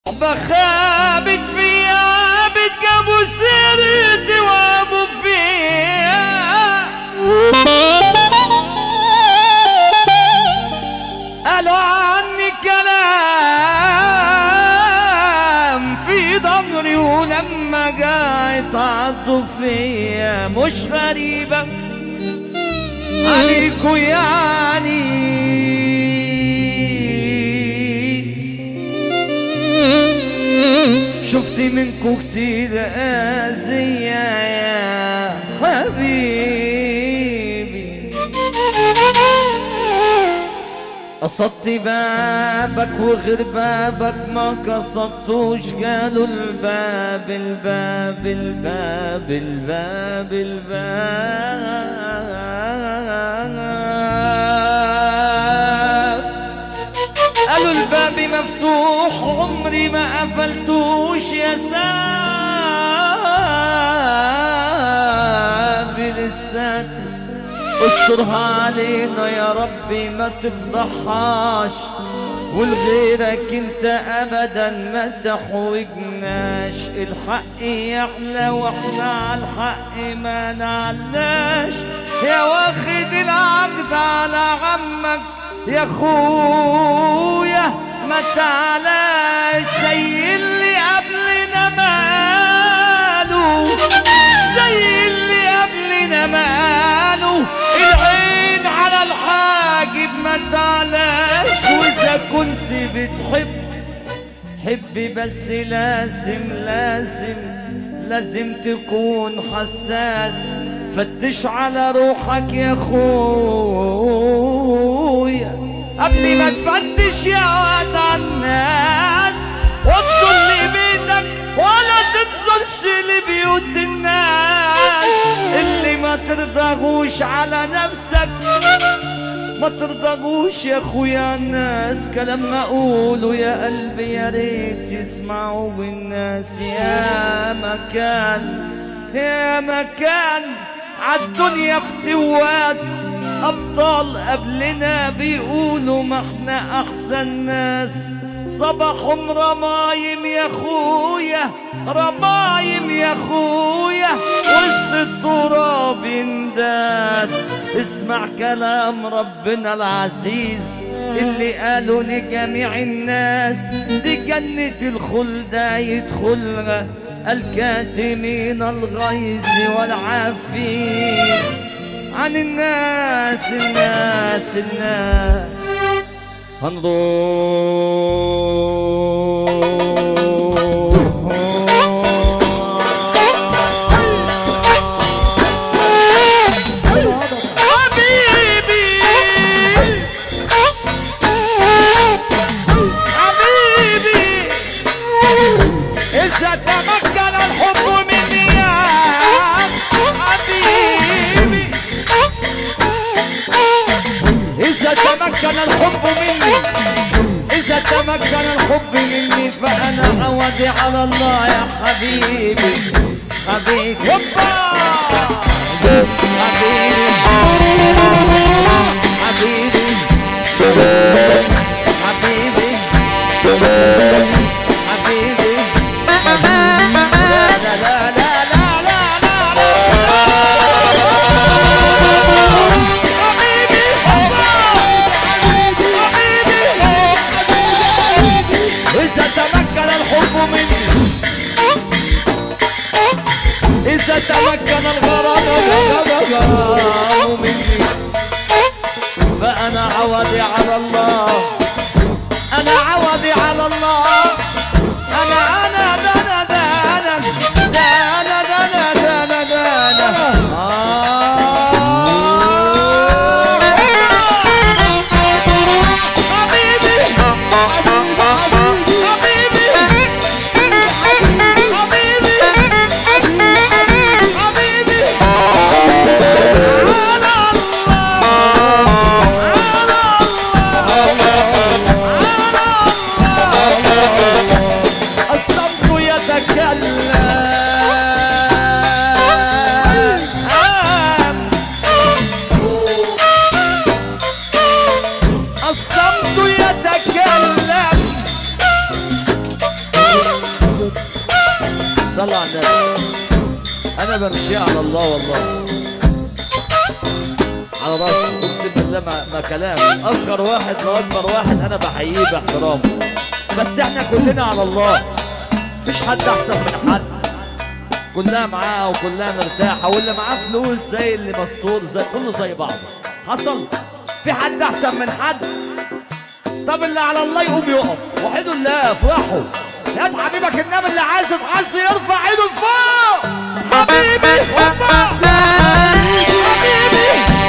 بخابت فيها بتجابوا سيرتي وابو فيها قالوا عني كلام في ضهري ولما جاي تعضوا فيا مش غريبة عليكوا يعني شفت منكو كتير أذية يا حبيبي قصدت بابك وغير بابك ما قصدتوش قالوا الباب الباب الباب الباب الباب قالوا الباب مفتوح عمري ما قفلتوش يا سابي لسه استرها علينا يا ربي ما تفضحهاش ولغيرك انت ابدا ما تحوجناش الحق يعلى واحنا على الحق ما نعلاش يا واخد العقد على عمك يا خويا ما تعلاش زي اللي قبلنا ماله زي اللي قبلنا ماله العين على الحاجب ما تعلاش واذا كنت بتحب حبي بس لازم لازم لازم تكون حساس فتش على روحك يا خويا قبل ما تفتش يا واد على الناس وتصل لبيتك ولا تتصلش لبيوت الناس اللي ما ترضاهوش على نفسك ما ترضاهوش يا اخويا الناس كلام ما اقوله يا قلبي يا ريت يسمعوا بالناس يا مكان يا مكان عالدنيا فتوات ابطال قبلنا بيقولوا ما احنا احسن ناس صباحهم رمايم يا خويا رمايم يا خويا وسط التراب ينداس اسمع كلام ربنا العزيز اللي قالوا لجميع الناس دي جنة الخلد يدخلها الكاتمين الغيظ والعافين عن الناس الناس الناس حبيبي حبيبي إذا تمكن الحب مني يا حبيبي إذا تمكن الحب مني إذا تمكن الحب مني فأنا عوضي على الله يا حبيبي حبيبي هوبا حبيبي حبيبي حبيبي حبيبي لا لا لا لا لا لا لا حبيبي حبيبي إذا تمكن الحب مني إذا تمكن الغرام مني فأنا عوضي على الله أنا عوضي على الله أنا أنا أنا أنا أنا أنا أنا أنا أنا أنا حبيبي حبيبي حبيبي حبيبي على الله على الله صلى على النبي انا بمشي على الله والله على راسي اقسم بالله ما, ما كلام اصغر واحد لاكبر واحد انا بحييه باحترامه بس احنا كلنا على الله مفيش حد احسن من حد كلها معاه وكلها مرتاحه واللي معاه فلوس زي اللي مستور زي كله زي بعضه حصل في حد احسن من حد طب اللي على الله يقوم يقف وحدوا الله افرحوا هات حبيبك النبي اللي عايز يتحص يرفع ايده لفوق حبيبي هوبا حبيبي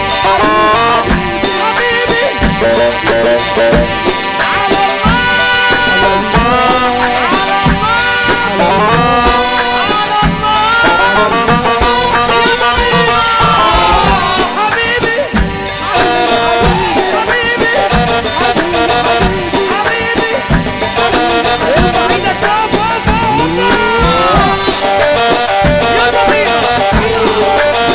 حبيبي على الله على الله على الله حبيبي حبيبي حبيبي ارفع ايدك فوق فوق فوق يلا بينا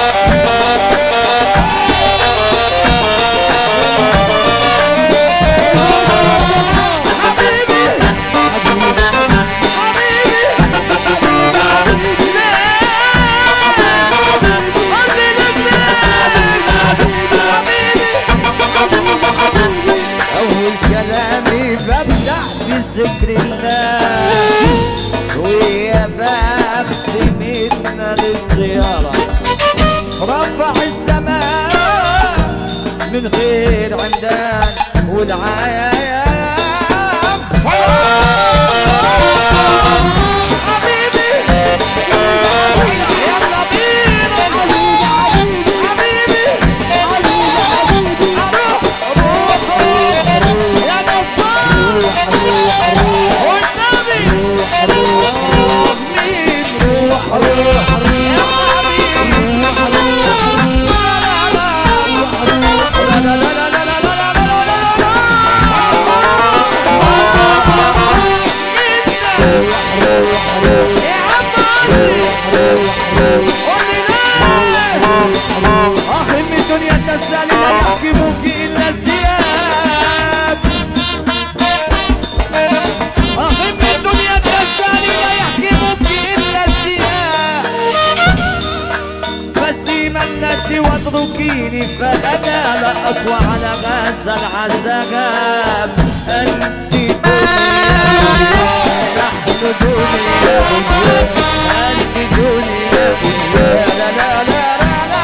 حبيبي أول كلامي ببدأ بذكر الله ويا بخت منا للزيارة رفع السماء من غير عمدان والعيام أخي من دنيا التسالي لا يحكمك إلا الزياب أخي من دنيا التسالي لا يحكمك إلا الزياب فسيما النت واتركيني فأنا لا أقوى على غزة العذاب أنت دنيا نحن دنيا أنت دنيا لا لا لا لا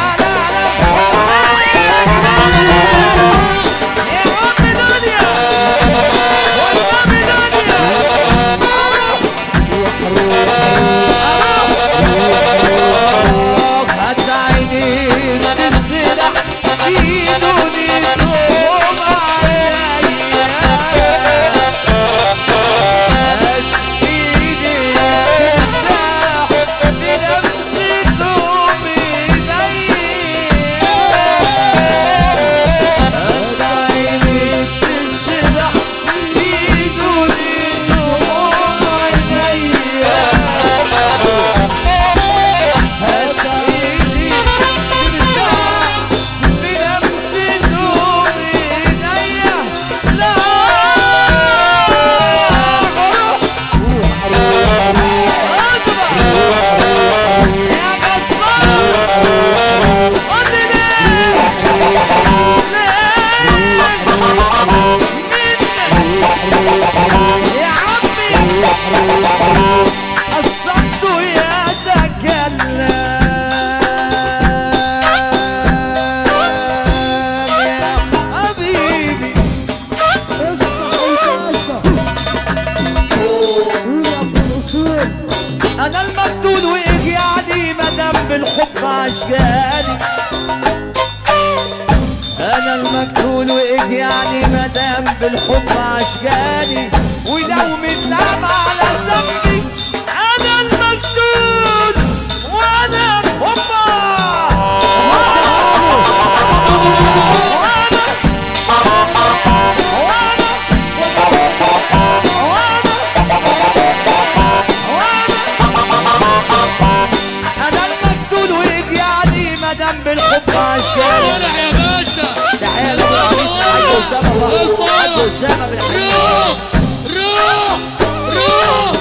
يا عمي الصمت يتكلم يا حبيبي انا المقتول وايه يعني مدام بالحب عشقاني انا المقتول وايه يعني مدام بالحب عشقاني ولو متنام على ذنبي انا المقتول وانا هما وانا وانا انا المقتول وايه يعني مدام بالحب عشقاني ولع يا باشا تحية للرئيس حاج أسامة الله حاج أسامة بالحقيقة روح روح روح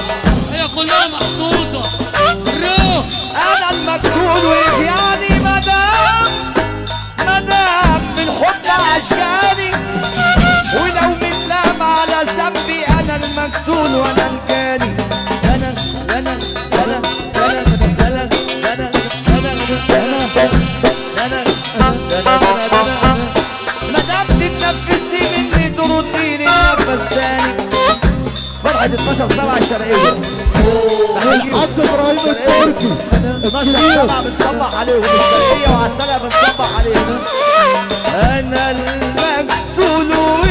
الشرقيه والحاج ابراهيم التركي 12 الكبير سبعة بنصبح عليهم الشرقيه وعسلها بنصبح عليهم انا المقتول